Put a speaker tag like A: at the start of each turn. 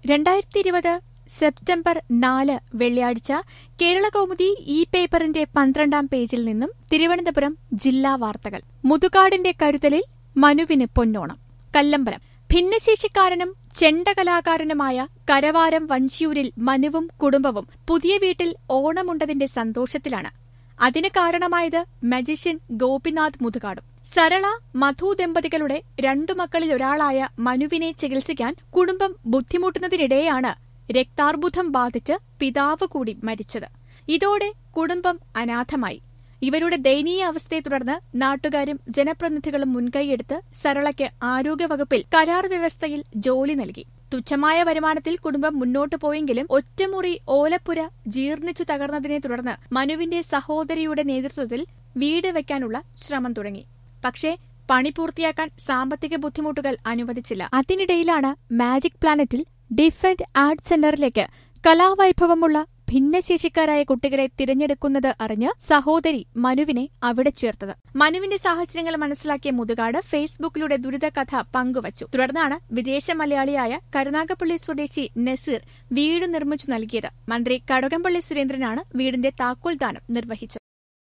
A: രണ്ടായിരത്തി ഇരുപത് സെപ്റ്റംബർ നാല് വെള്ളിയാഴ്ച കേരളകൗമുദി ഇ പേപ്പറിന്റെ പന്ത്രണ്ടാം പേജിൽ നിന്നും തിരുവനന്തപുരം ജില്ലാ വാർത്തകൾ മുതുകാടിന്റെ കരുതലിൽ മനുവിന് പൊന്നോണം കല്ലമ്പലം ഭിന്നശേഷിക്കാരനും ചെണ്ടകലാകാരനുമായ കരവാരം വഞ്ചിയൂരിൽ മനുവും കുടുംബവും പുതിയ വീട്ടിൽ ഓണമുണ്ടതിന്റെ സന്തോഷത്തിലാണ് അതിന് കാരണമായത് മജിഷ്യൻ ഗോപിനാഥ് മുതുകാടും സരള മധു ദമ്പതികളുടെ രണ്ടു മക്കളിൽ ഒരാളായ മനുവിനെ ചികിത്സിക്കാൻ കുടുംബം ബുദ്ധിമുട്ടുന്നതിനിടെയാണ് രക്താർബുദം ബാധിച്ച് പിതാവ് കൂടി മരിച്ചത് ഇതോടെ കുടുംബം അനാഥമായി ഇവരുടെ ദയനീയ അവസ്ഥയെ തുടർന്ന് നാട്ടുകാരും ജനപ്രതിനിധികളും മുൻകൈയെടുത്ത് സരളയ്ക്ക് ആരോഗ്യവകുപ്പിൽ കരാർ വ്യവസ്ഥയിൽ ജോലി നൽകി തുച്ഛമായ വരുമാനത്തിൽ കുടുംബം മുന്നോട്ടു പോയെങ്കിലും ഒറ്റമുറി ഓലപ്പുര ജീർണിച്ചു തകർന്നതിനെ തുടർന്ന് മനുവിന്റെ സഹോദരിയുടെ നേതൃത്വത്തിൽ വീട് വയ്ക്കാനുള്ള ശ്രമം തുടങ്ങി പക്ഷേ പണി പൂർത്തിയാക്കാൻ സാമ്പത്തിക ബുദ്ധിമുട്ടുകൾ അനുവദിച്ചില്ല അതിനിടയിലാണ് മാജിക് പ്ലാനറ്റിൽ ഡിഫൻഡ് ആർട്ട് സെന്ററിലേക്ക് കലാവൈഭവമുള്ള ഭിന്നശേഷിക്കാരായ കുട്ടികളെ തിരഞ്ഞെടുക്കുന്നത് അറിഞ്ഞ് സഹോദരി മനുവിനെ അവിടെ ചേർത്തത് മനുവിന്റെ സാഹചര്യങ്ങൾ മനസ്സിലാക്കിയ മുതുകാട് ഫേസ്ബുക്കിലൂടെ ദുരിതകഥ പങ്കുവച്ചു തുടർന്നാണ് വിദേശ മലയാളിയായ കരുനാഗപ്പള്ളി സ്വദേശി നസീർ വീട് നിർമ്മിച്ചു നൽകിയത് മന്ത്രി കടകംപള്ളി സുരേന്ദ്രനാണ് വീടിന്റെ താക്കോൽദാനം നിർവഹിച്ചത്